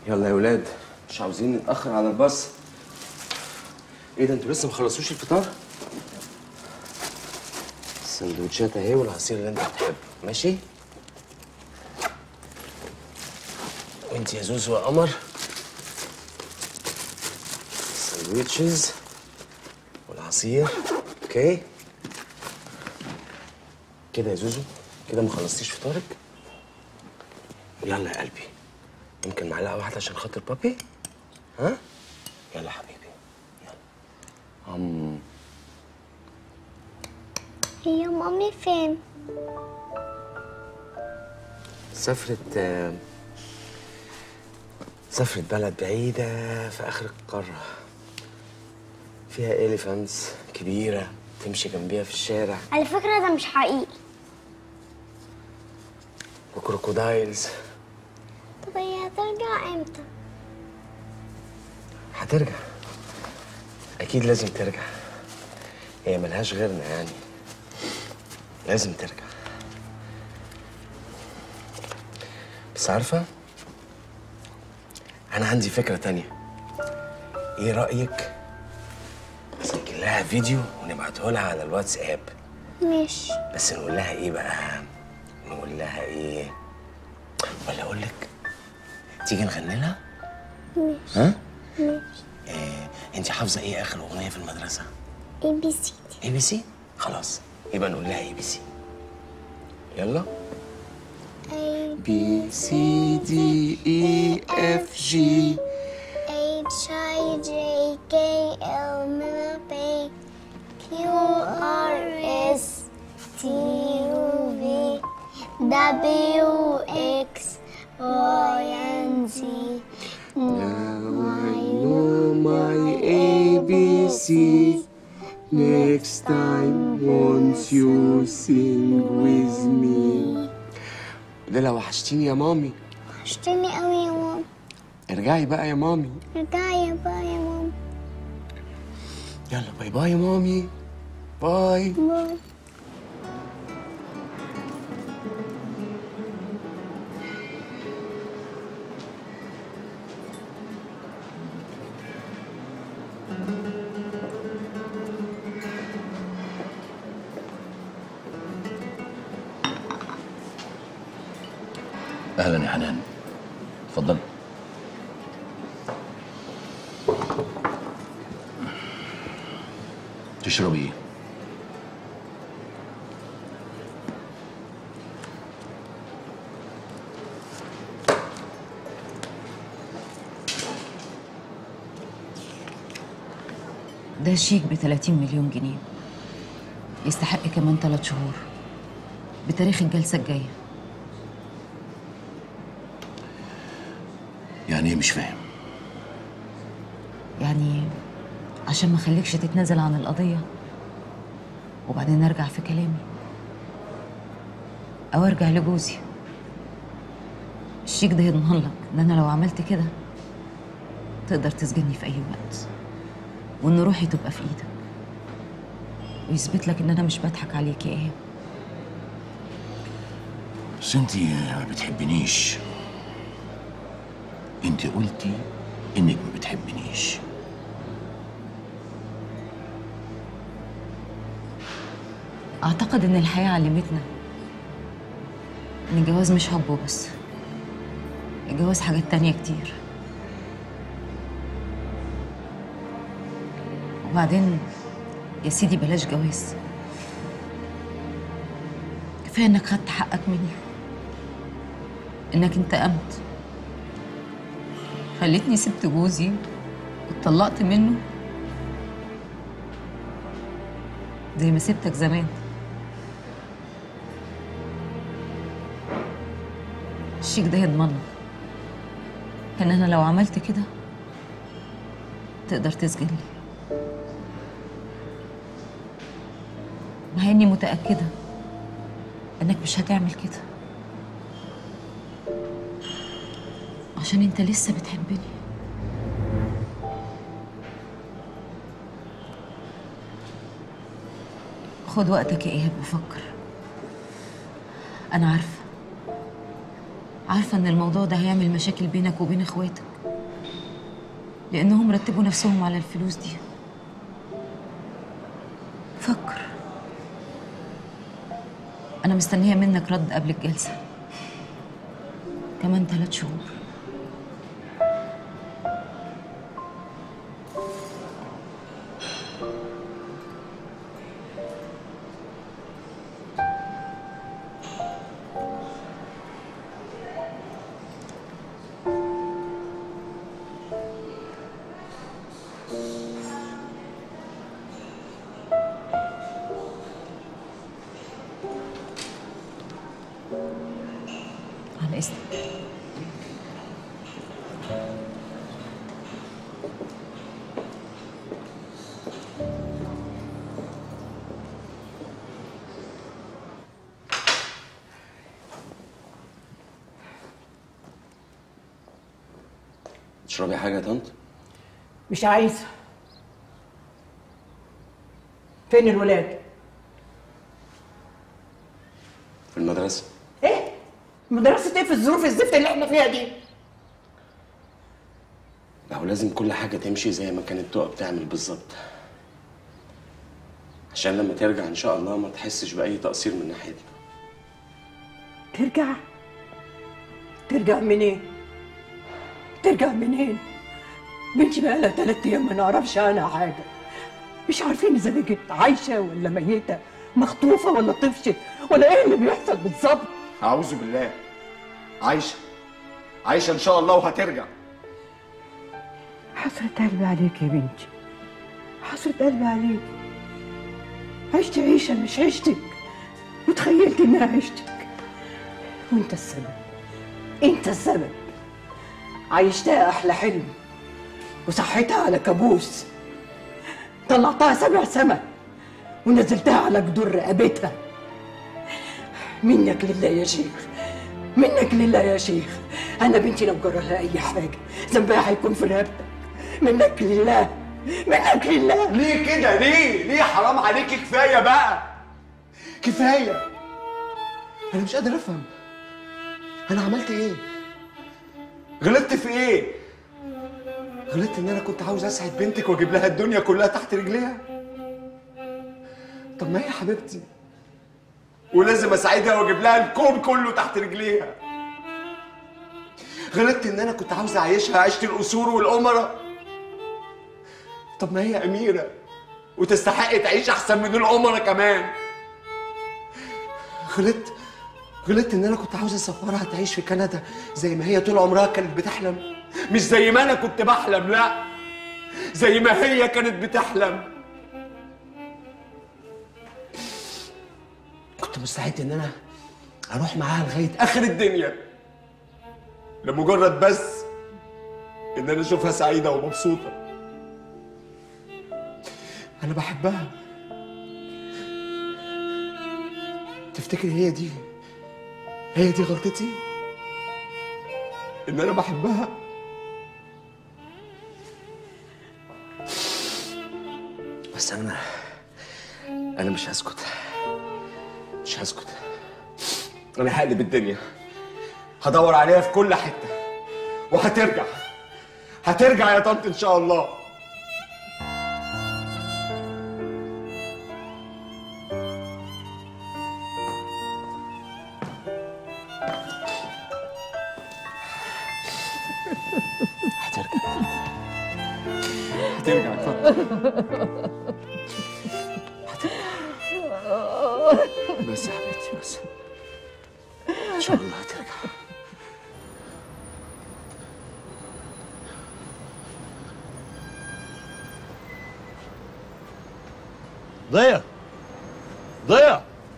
يلا يا ولاد مش عاوزين نتاخر على الباص ايه ده انتوا لسه ما خلصوش الفطار السندوتشات اهي والعصير اللي انت بتحبه ماشي وانت يا زوزو يا قمر السندوتشز والعصير اوكي كده يا زوزو كده ما خلصتيش فطارك يلا يا قلبي ممكن معلقه واحده عشان خاطر بابي ها يلا حبيبي يلا أم هي مامي فين؟ سافرت آه، سافرت بلد بعيدة في آخر القارة فيها إليفانتس كبيرة تمشي جنبيها في الشارع على فكرة ده مش حقيقي وكروكودايلز طب هي هترجع امتى؟ هترجع أكيد لازم ترجع هي ملهاش غيرنا يعني لازم ترجع بس عارفة أنا عندي فكرة تانية إيه رأيك نسجل لها فيديو ونبعته لها على الواتساب ماشي بس نقول لها إيه بقى نقول لها إيه ولا أقول لك تيجي نغني لها ماشي ها ماشي إيه انت حافظه ايه اخر اغنيه في المدرسه اي بي سي اي بي سي خلاص يبقى نقول لها اي بي سي يلا A بي سي دي اي اف جي H I J K L M N P Q R S T U V W X Y and Z Now I know my ABC. Next time, won't you sing with me? ليلى وحشتيني يا مامي وحشتني قوي يا ماما ارجعي بقى يا مامي ارجعي بقى يا ماما يلا باي باي يا مامي باي باي اهلا يا حنان اتفضل تشربي ايه ده شيك ب 30 مليون جنيه يستحق كمان ثلاث شهور بتاريخ الجلسة الجاية يعني ايه مش فاهم يعني عشان ما اخليكش تتنازل عن القضية وبعدين ارجع في كلامي او ارجع لجوزي الشيك ده يضمن لك ان انا لو عملت كده تقدر تسجني في اي وقت وان روحي تبقى في ايدك ويثبت لك ان انا مش بضحك عليك يا ايهاب بس انت ما بتحبنيش انت قلتي انك ما بتحبنيش اعتقد ان الحياه علمتنا ان الجواز مش حب وبس الجواز حاجات تانية كتير وبعدين يا سيدي بلاش جواز كفايه انك خدت حقك مني انك انتقمت خلتني سبت جوزي واتطلقت منه زي ما سبتك زمان الشيك ده يضمنك ان انا لو عملت كده تقدر تسجني مع اني متاكده انك مش هتعمل كده عشان انت لسه بتحبني خد وقتك يا ايهاب وفكر انا عارفه عارفه ان الموضوع ده هيعمل مشاكل بينك وبين اخواتك لأنهم رتبوا نفسهم على الفلوس دي فكر أنا مستنية منك رد قبل الجلسة كمان ثلاث شهور على إذنك تشربي حاجه يا طنط مش عايزة فين الولاد؟ في المدرسه ايه؟ مدرسة ايه في الظروف الزفت اللي احنا فيها دي؟ لا هو لازم كل حاجه تمشي زي ما كانت تقى بتعمل بالظبط عشان لما ترجع ان شاء الله ما تحسش باي تقصير من ناحيتنا ترجع؟ ترجع منين؟ ترجع منين؟ بنتي بقالها تلات ايام ما نعرفش عنها حاجة مش عارفين اذا بقت عايشة ولا ميتة مخطوفة ولا طفشت ولا ايه اللي بيحصل بالظبط؟ أعوذ بالله عايشة عايشة إن شاء الله وهترجع حسرة قلبي عليك يا بنتي حسرة قلبي عليك عشت عيشة مش عيشتك وتخيلت انها عيشتك وانت السبب انت السبب عيشتها احلى حلم وصحيتها على كابوس طلعتها سبع سما ونزلتها على جدور رقبتها منك لله يا شيخ منك لله يا شيخ انا بنتي لو جرى لها اي حاجه ذنبها هيكون في رقبتك منك لله منك لله ليه كده ليه ليه حرام عليكي كفاية بقى كفاية أنا مش قادر أفهم أنا عملت إيه غلطت في إيه غلطت إن أنا كنت عاوز أسعد بنتك وأجيب لها الدنيا كلها تحت رجليها طب ما هي حبيبتي ولازم اساعدها واجيب لها الكون كله تحت رجليها غلطت ان انا كنت عاوز اعيشها عيشه القصور والامراء طب ما هي اميره وتستحق تعيش احسن من الامراء كمان غلطت غلطت ان انا كنت عاوز اسفرها تعيش في كندا زي ما هي طول عمرها كانت بتحلم مش زي ما انا كنت بحلم لا زي ما هي كانت بتحلم كنت مستعد ان انا اروح معاها لغايه اخر الدنيا لمجرد بس ان انا اشوفها سعيده ومبسوطه انا بحبها تفتكر هي دي هي دي غلطتي ان انا بحبها بس انا انا مش هسكت مش هسكت انا هقلب الدنيا هدور عليها في كل حته وهترجع هترجع يا طنط ان شاء الله هترجع هترجع اتفضل بس يا حبيبتي بس ان شاء الله هترجع ضيع ضيع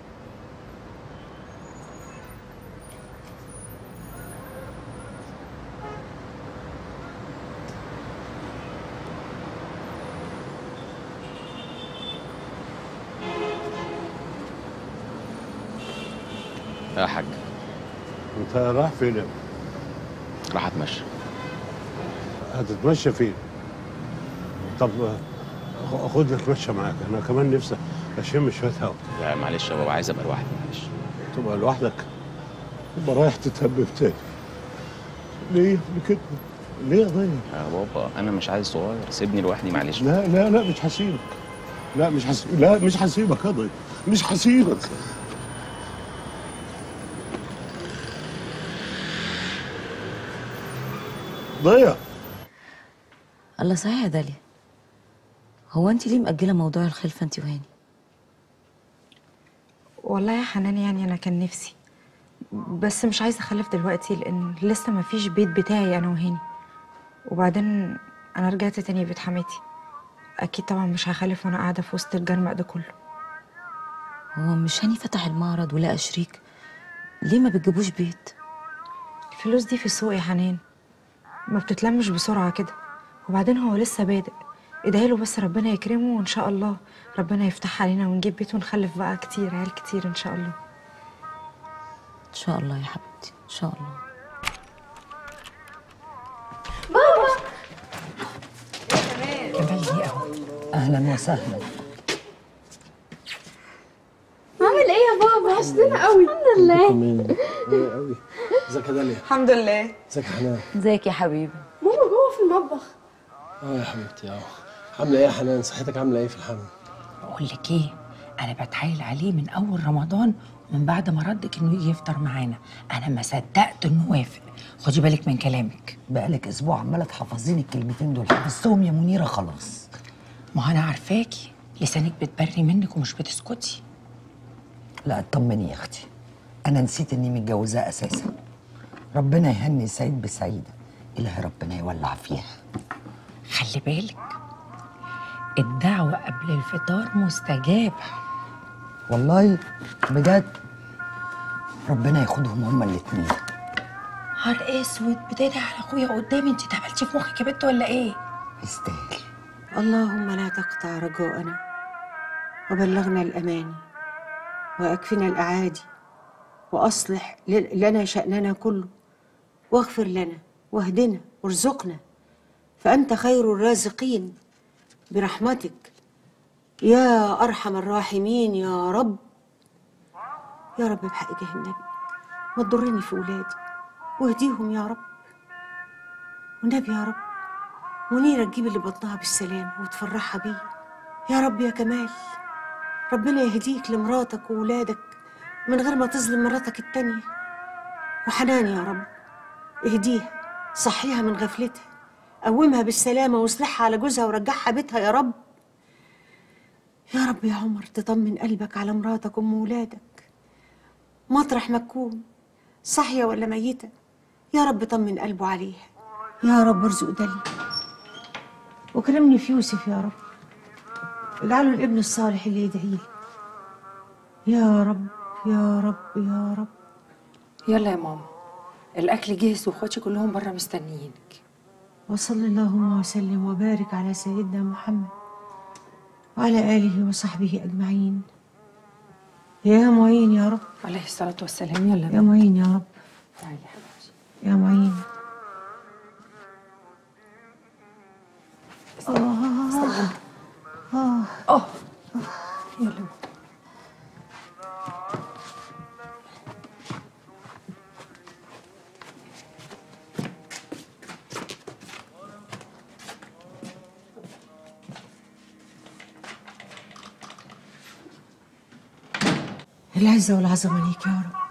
يا حاج انت رايح فين يا ابني؟ راح اتمشى هتتمشى فين؟ طب خ- خد لك مشى معاك انا كمان نفسي اشم شويه هوا لا معلش يا بابا عايز ابقى لوحدي معلش تبقى لوحدك تبقى رايح تتهبب تاني ليه يا ابني كده؟ ليه يا ضيا يا بابا انا مش عايز صغير سيبني لوحدي معلش لا لا لا مش هسيبك لا مش هسيبك لا مش هسيبك يا ضيا مش هسيبك ضيا الله صحيح يا داليا هو انت ليه مأجلة موضوع الخلفة انت وهاني والله يا حنان يعني انا كان نفسي بس مش عايزه اخلف دلوقتي لان لسه ما فيش بيت بتاعي انا وهاني وبعدين انا رجعت تاني بيت حماتي اكيد طبعا مش هخلف وانا قاعده في وسط الجرمق ده كله هو مش هاني فتح المعرض ولقى شريك ليه ما بتجيبوش بيت الفلوس دي في السوق يا حنان ما بتتلمش بسرعه كده وبعدين هو لسه بادئ ادعيله بس ربنا يكرمه وان شاء الله ربنا يفتح علينا ونجيب بيت ونخلف بقى كتير عيال كتير ان شاء الله ان شاء الله يا حبيبتي ان شاء الله اهلا وسهلا عامل ايه يا بابا وحشتنا قوي الحمد لله كمان قوي ازيك يا داليا الحمد لله ازيك يا حنان ازيك يا حبيبي ماما جوه في المطبخ اه يا حبيبتي اه عامله ايه يا حنان صحتك عامله ايه في الحمل بقول لك ايه انا بتحايل عليه من اول رمضان ومن بعد ما ردك انه يجي يفطر معانا انا ما صدقت انه وافق خدي بالك من كلامك بقالك اسبوع عماله تحفظيني الكلمتين دول حفظتهم يا منيره خلاص ما انا عارفاكي لسانك بتبري منك ومش بتسكتي لا اطمني يا اختي انا نسيت اني متجوزاه اساسا ربنا يهني سعيد بسعيده الهي ربنا يولع فيها خلي بالك الدعوة قبل الفطار مستجابة والله بجد ربنا ياخدهم هما الاتنين نهار اسود بتدعي على اخويا قدامي انت اتهبلتي في مخك يا بنت ولا ايه؟ يستاهل اللهم لا تقطع رجاءنا وبلغنا الأماني وأكفنا الأعادي وأصلح ل- لنا شأننا كله واغفر لنا واهدنا وارزقنا فأنت خير الرازقين برحمتك يا أرحم الراحمين يا رب يا رب بحق جاه النبي ما تضرني في ولادي واهديهم يا رب والنبي يا رب منيرة تجيب اللي بطنها بالسلامة وتفرحها بيه يا رب يا كمال ربنا يهديك لمراتك وولادك من غير ما تظلم مراتك التانية وحنان يا رب اهديها صحيها من غفلتها قومها بالسلامة واصلحها على جوزها ورجعها بيتها يا رب يا رب يا عمر تطمن قلبك على مراتك وام ولادك مطرح ما تكون صاحية ولا ميتة يا رب طمن قلبه عليها يا رب ارزق دلي وكرمني في يوسف يا رب اجعله الابن الصالح اللي يدعي لي يا رب يا رب يا رب يلا يا ماما الاكل جهز واخواتي كلهم بره مستنيينك وصل اللهم وسلم وبارك على سيدنا محمد وعلى آله وصحبه أجمعين يا معين يا رب عليه الصلاه والسلام يلا يا معين يا رب تعالي يا حبيبتي يا معين اه يلا العزة والعظمة ليك يا رب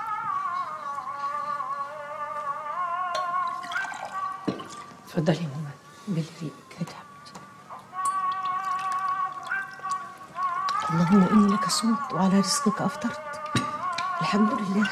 اتفضلي يا ماما بالريق كده اللهم إني لك صمت وعلى رزقك أفطرت الحمد لله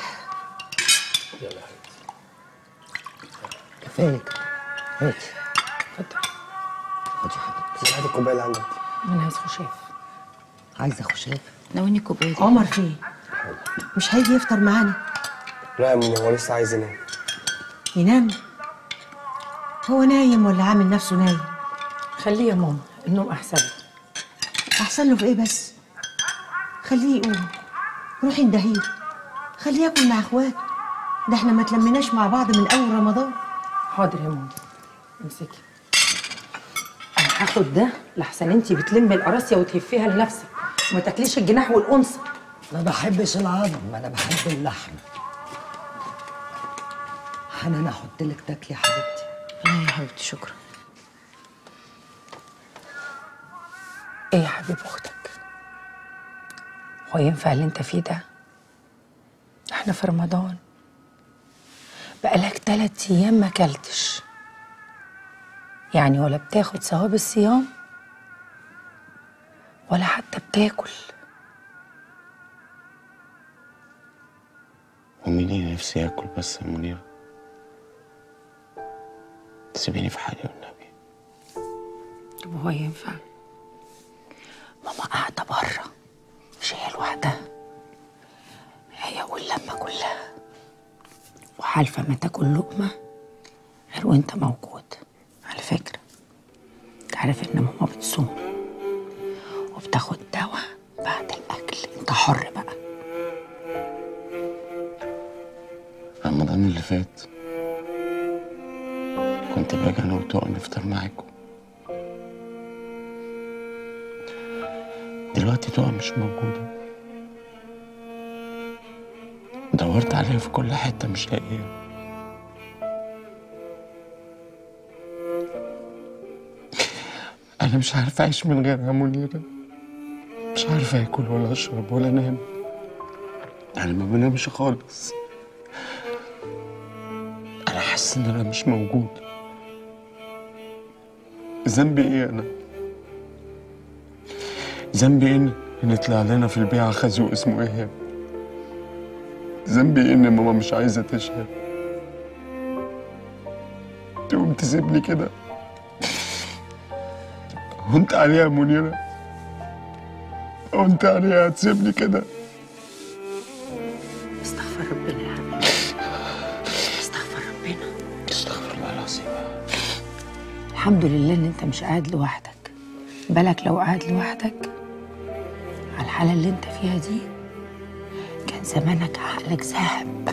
كفاية هاتي اتفضل خدي حبيبتي هات الكوبايه اللي عندك انا عايز خشاف عايزة خشاف ناولني كوبايه دي. عمر فين؟ مش هيجي يفطر معانا لا يا منى هو لسه عايز ينام ينام هو نايم ولا عامل نفسه نايم خليه يا ماما النوم احسن له. أحسن له في إيه بس؟ خليه يقوم روحي اندهيه خليه ياكل مع إخواته ده إحنا ما تلمناش مع بعض من أول رمضان حاضر يا ماما امسكي انا هاخد ده لحسن انتي بتلمي القراصيه وتهفيها لنفسك وما تاكليش الجناح والانثى ما بحبش العظم انا بحب اللحم حنان احط لك تاكلي يا حبيبتي لا يا حبيبتي شكرا ايه يا حبيب اختك هو ينفع اللي انت فيه ده احنا في رمضان بقالك تلات ايام ما اكلتش يعني ولا بتاخد ثواب الصيام ولا حتى بتاكل ومني نفسي اكل بس يا منيرة سيبيني في حالي والنبي طب هو ينفع ماما قاعدة بره مش هي لوحدها هي واللمة كلها وحالفة ما تاكل لقمة غير وانت موجود على فكرة انت عارف ان ماما بتصوم وبتاخد دواء بعد الأكل انت حر بقى رمضان اللي فات كنت باجي انا وتقع نفطر معاكم دلوقتي تقع مش موجودة دورت عليها في كل حتة مش لاقيها أنا مش عارف أعيش من غيرها يا منيرة مش عارف آكل ولا أشرب ولا أنام أنا ما بنامش خالص أنا حاسس إن أنا مش موجود ذنبي إيه أنا؟ ذنبي إيه إن إن طلع لنا في البيعة خازوق اسمه إيهاب ذنبي إيه إن ماما مش عايزة تشهد تقوم تسيبني كده هونت عليها يا منيرة هونت عليها تسيبني كده استغفر ربنا يا حبيبي استغفر ربنا استغفر الله العظيم الحمد لله ان انت مش قاعد لوحدك بالك لو قاعد لوحدك على الحالة اللي انت فيها دي كان زمانك عقلك ذهب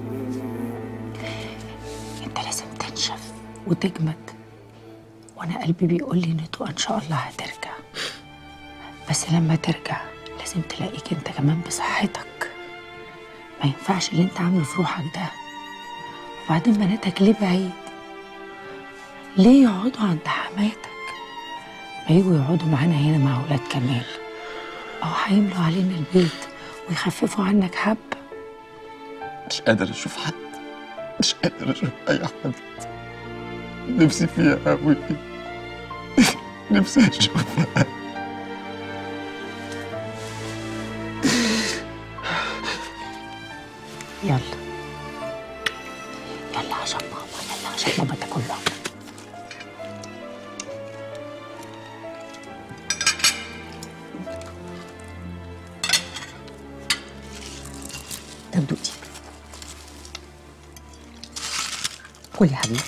انت لازم تنشف وتجمد وانا قلبي بيقول لي ان تقى ان شاء الله هترجع بس لما ترجع لازم تلاقيك انت كمان بصحتك ما ينفعش اللي انت عامله في روحك ده وبعدين بناتك ليه بعيد ليه يقعدوا عند حماتك ما يجوا يقعدوا معانا هنا مع ولاد كمال او هيملوا علينا البيت ويخففوا عنك حبه مش قادر اشوف حد مش قادر اشوف اي حد نفسي فيها قوي نفسي اشوفها يلا يلا عشان ماما يلا عشان ماما تاكل لقمة. طب دوقي كل يا حبيبي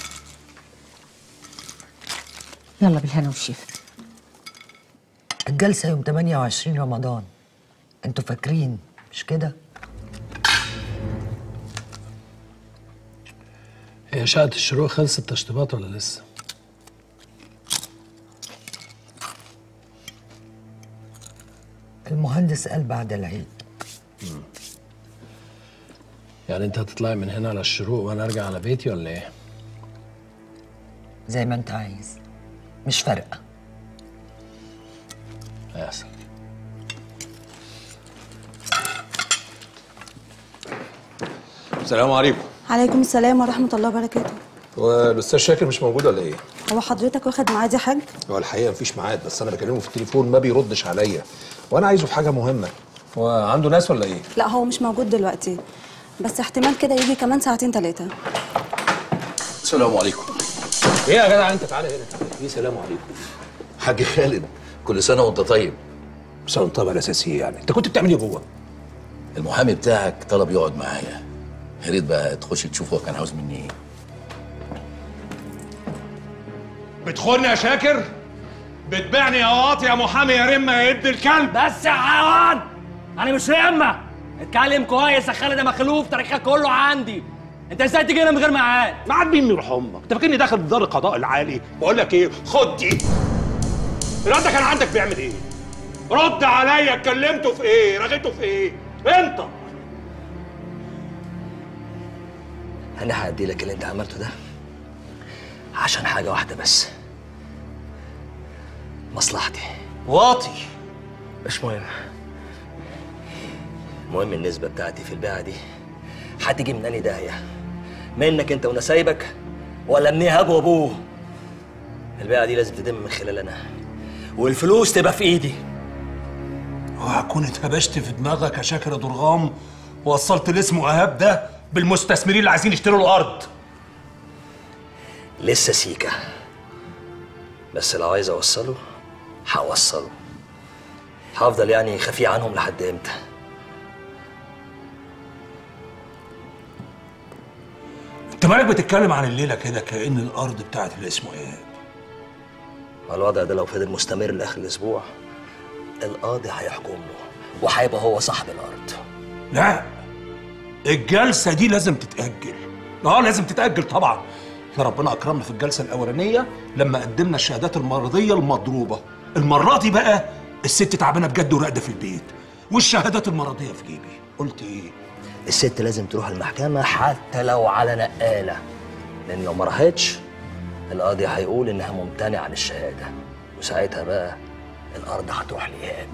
يلا بالهنا والشفا الجلسة يوم 28 رمضان انتوا فاكرين مش كده؟ هي شقة الشروق خلصت تشطيبات ولا لسه؟ المهندس قال بعد العيد يعني انت هتطلعي من هنا على الشروق وانا ارجع على بيتي ولا ايه؟ زي ما انت عايز مش فارقة هيحصل السلام عليكم عليكم السلام ورحمة الله وبركاته هو الاستاذ شاكر مش موجود ولا ايه؟ هو حضرتك واخد ميعاد يا حاج؟ هو الحقيقه مفيش ميعاد بس انا بكلمه في التليفون ما بيردش عليا وانا عايزه في حاجه مهمه هو عنده ناس ولا ايه؟ لا هو مش موجود دلوقتي بس احتمال كده يجي كمان ساعتين ثلاثة السلام عليكم ايه يا جدع انت تعالى هنا تعالى ايه سلام عليكم حاج خالد كل سنه وانت طيب بس انا طبعا الاساسي يعني انت كنت بتعمل ايه جوه؟ المحامي بتاعك طلب يقعد معايا يا ريت بقى تخش تشوف هو كان عاوز مني ايه بتخوني يا شاكر بتبيعني يا واطي يا محامي يا رمه يا ابن الكلب بس يا حيوان انا مش رمه اتكلم كويس يا خالد يا مخلوف تاريخك كله عندي انت ازاي تيجي هنا من غير ميعاد ميعاد مين يروح امك انت فاكرني داخل دار القضاء العالي بقول لك ايه خد دي الواد ده كان عندك بيعمل ايه رد عليا اتكلمته في ايه رغيته في ايه انت انا هأدي لك اللي انت عملته ده عشان حاجة واحدة بس مصلحتي واطي مش مهم المهم النسبة بتاعتي في البيعة دي هتيجي من أنهي داهية منك أنت ونسايبك ولا من إيهاب وأبوه البيعة دي لازم تتم من خلال أنا والفلوس تبقى في إيدي وهكون اتهبشت في دماغك يا شاكر يا درغام ووصلت اللي اسمه ايهاب ده بالمستثمرين اللي عايزين يشتروا الارض لسه سيكا بس لو عايز أوصله هوصله هفضل يعني خفي عنهم لحد إمتى انت مالك بتتكلم عن الليله كده كأن الارض بتاعت اللي اسمه ايهاب الوضع ده لو فضل مستمر لاخر الاسبوع القاضي هيحكم له وهيبقى هو صاحب الارض لا الجلسه دي لازم تتاجل اه لازم تتاجل طبعا احنا ربنا اكرمنا في الجلسه الاولانيه لما قدمنا الشهادات المرضيه المضروبه المره دي بقى الست تعبانه بجد وراقده في البيت والشهادات المرضيه في جيبي قلت ايه الست لازم تروح المحكمه حتى لو على نقاله لان لو ما راحتش القاضي هيقول انها ممتنعه عن الشهاده وساعتها بقى الارض هتروح لايهاب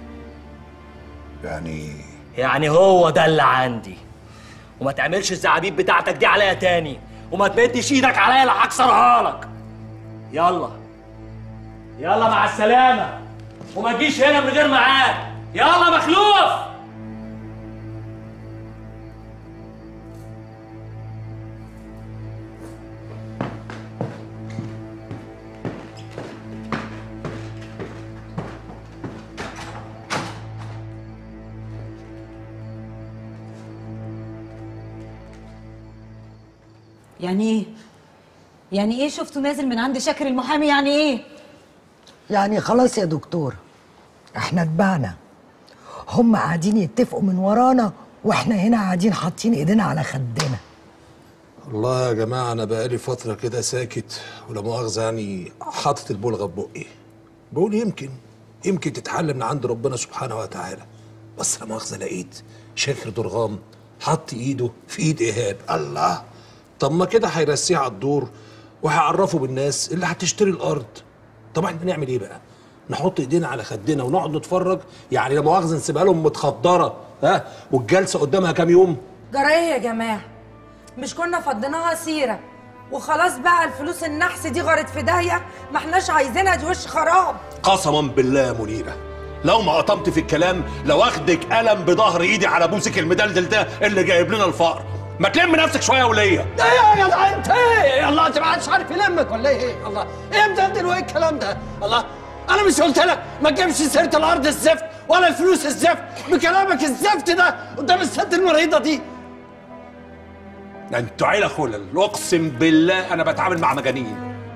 يعني يعني هو ده اللي عندي وما تعملش الزعابيب بتاعتك دي عليا تاني وما تمدش ايدك عليا لا هكسرها لك يلا يلا مع السلامه وما تجيش هنا من غير ميعاد يلا مخلوف يعني ايه؟ يعني ايه شفته نازل من عند شاكر المحامي يعني ايه؟ يعني خلاص يا دكتور احنا اتبعنا هم قاعدين يتفقوا من ورانا واحنا هنا قاعدين حاطين ايدينا على خدنا والله يا جماعة أنا بقالي فترة كده ساكت ولا مؤاخذة يعني حاطط البلغة في بقي بقول يمكن يمكن تتحل من عند ربنا سبحانه وتعالى بس لا مؤاخذة لقيت شاكر درغام حط إيده في إيد إيهاب الله طب ما كده هيرسيه على الدور وهيعرفوا بالناس اللي هتشتري الأرض طب احنا نعمل إيه بقى؟ نحط ايدينا على خدنا ونقعد نتفرج يعني لا مؤاخذة نسيبها لهم متخدرة ها والجلسة قدامها كام يوم جرى ايه يا جماعه مش كنا فضيناها سيره وخلاص بقى الفلوس النحس دي غارت في داهيه ما احناش عايزينها دي وش خراب قسما بالله يا منيرة لو ما قطمت في الكلام لو اخدك قلم بظهر ايدي على بوسك المدلدل ده اللي جايب لنا الفقر ما تلم نفسك شويه يا وليه ايه يا جدع انت ايه الله انت ما عادش عارف يلمك ولا ايه الله ايه مدلدل وايه الكلام ده الله انا مش قلت لك ما تجيبش سيره الارض الزفت ولا الفلوس الزفت بكلامك الزفت ده قدام الست المريضه دي ده انتوا عيله خلل اقسم بالله انا بتعامل مع مجانين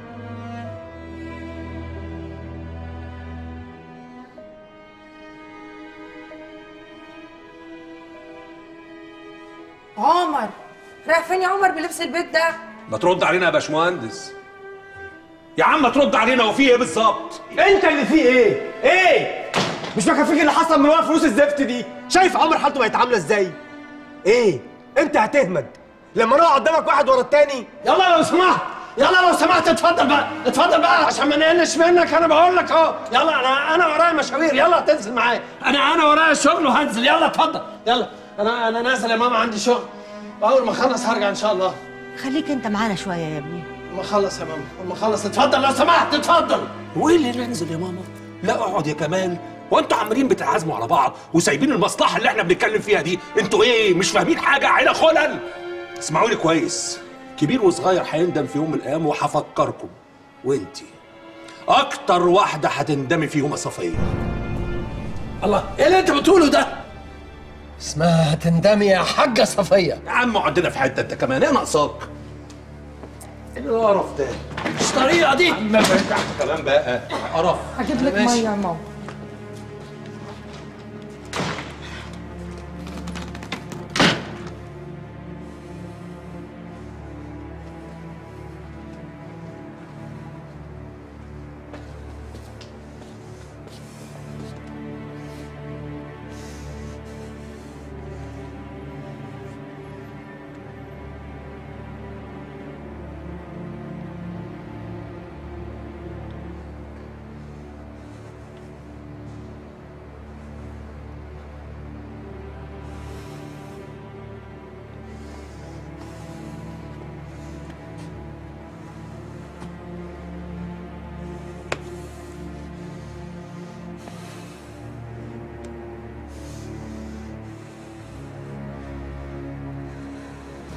عمر رايح فين يا عمر بلبس البيت ده ما ترد علينا يا باشمهندس يا عم ما ترد علينا وفي ايه بالظبط انت اللي فيه ايه ايه مش مكفيك اللي حصل من ورا فلوس الزفت دي شايف عمر حالته بقت عامله ازاي ايه انت هتهمد لما نقع قدامك واحد ورا التاني يلا لو سمحت يلا لو سمحت اتفضل بقى اتفضل بقى عشان ما نقلش منك انا بقول لك اهو يلا انا انا ورايا مشاوير يلا تنزل معايا انا انا ورايا شغل وهنزل يلا اتفضل يلا انا انا نازل يا ماما عندي شغل واول ما اخلص هرجع ان شاء الله خليك انت معانا شويه يا ابني اما اخلص يا ماما اما اخلص اتفضل لو سمحت اتفضل وايه اللي ننزل يا ماما لا اقعد يا كمال وانتوا عمالين بتعازموا على بعض وسايبين المصلحه اللي احنا بنتكلم فيها دي انتوا ايه مش فاهمين حاجه عيله خلل اسمعوا لي كويس كبير وصغير هيندم في يوم من الايام وهفكركم وانتي اكتر واحده هتندمي فيهم يا صفيه الله ايه اللي انت بتقوله ده اسمها تندمي يا حاجه صفيه يا عم عندنا في حته انت كمان ايه ناقصاك ايه القرف ده مش الطريقه دي ما ينفعش كلام بقى قرف هجيب لك ماشي. ميه يا ماما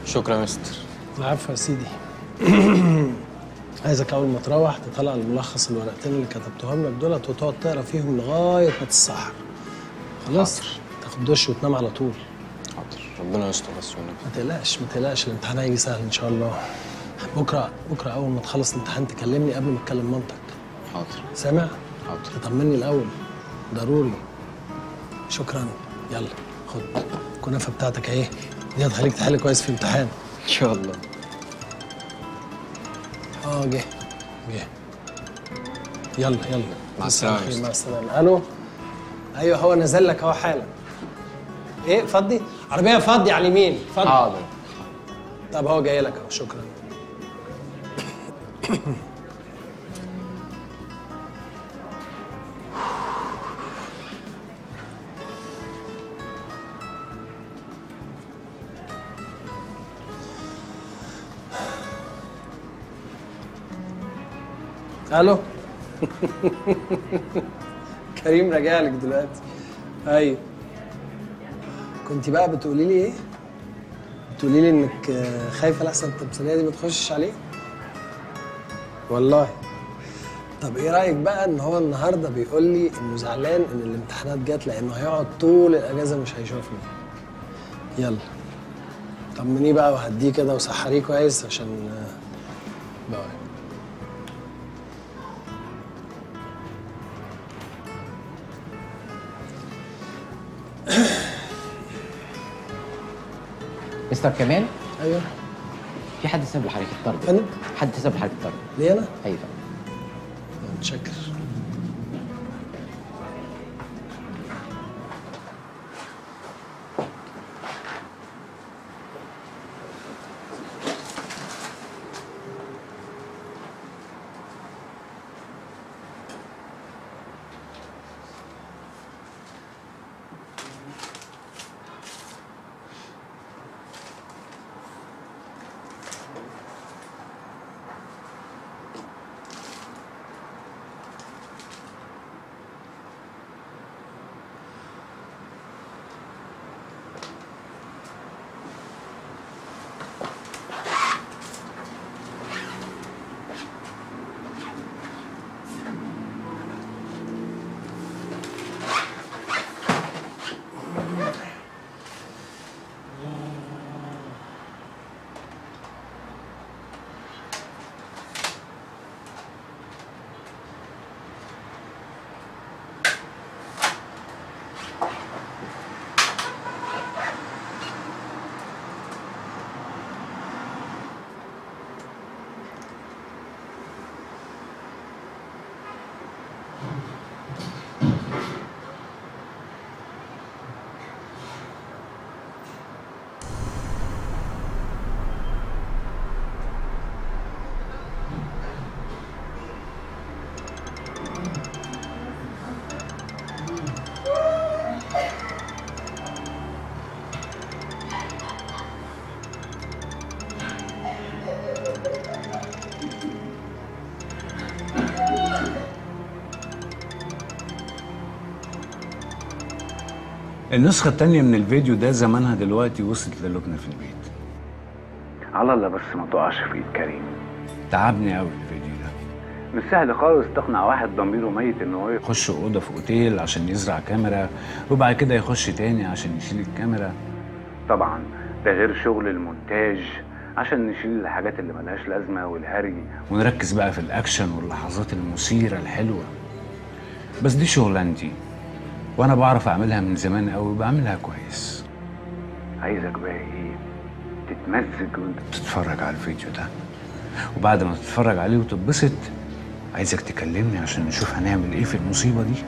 شكرا يا مستر العفو يا سيدي عايزك اول ما تروح تطلع الملخص الورقتين اللي كتبتهم لك دولت وتقعد تقرا فيهم لغايه ما تتسحر خلاص تاخد دش وتنام على طول حاضر ربنا يستر بس والنبي ما تقلقش ما تقلقش الامتحان هيجي سهل ان شاء الله بكره بكره اول ما تخلص الامتحان تكلمني قبل ما تكلم مامتك حاضر سامع حاضر تطمني الاول ضروري شكرا يلا خد الكنافه بتاعتك اهي دي هتخليك تحل كويس في الامتحان ان شاء الله اه جه جه يلا يلا مع السلامة يا خير، أستاذ. مع السلامه الو ايوه هو نزل لك اهو حالا ايه فضي عربيه فضي على اليمين فضي حاضر طب هو جاي لك اهو شكرا الو كريم راجع لك دلوقتي ايوه كنت بقى بتقولي لي ايه بتقولي لي انك آه، خايفه لحسن التمثيليه دي ما تخشش عليه والله طب ايه رايك بقى ان هو النهارده بيقول لي انه زعلان ان الامتحانات جت لانه هيقعد طول الاجازه مش هيشوفني يلا طمنيه بقى وهديه كده وسحريه كويس عشان آه، باي مستر كمال ايوه في حد ساب لحضرتك الطرد فندم حد ساب لحضرتك الطرد ليه انا؟ ايوه متشكر النسخة التانية من الفيديو ده زمانها دلوقتي وصلت للجنة في البيت على الله بس ما تقعش في ايد كريم تعبني قوي الفيديو ده مش سهل خالص تقنع واحد ضميره ميت ان هو يخش اوضه في اوتيل عشان يزرع كاميرا وبعد كده يخش تاني عشان يشيل الكاميرا طبعا ده غير شغل المونتاج عشان نشيل الحاجات اللي ملهاش لازمه والهري ونركز بقى في الاكشن واللحظات المثيره الحلوه بس دي شغلانتي وانا بعرف اعملها من زمان قوي وبعملها كويس عايزك بقى ايه تتمزج وانت بتتفرج على الفيديو ده وبعد ما تتفرج عليه وتتبسط عايزك تكلمني عشان نشوف هنعمل ايه في المصيبه دي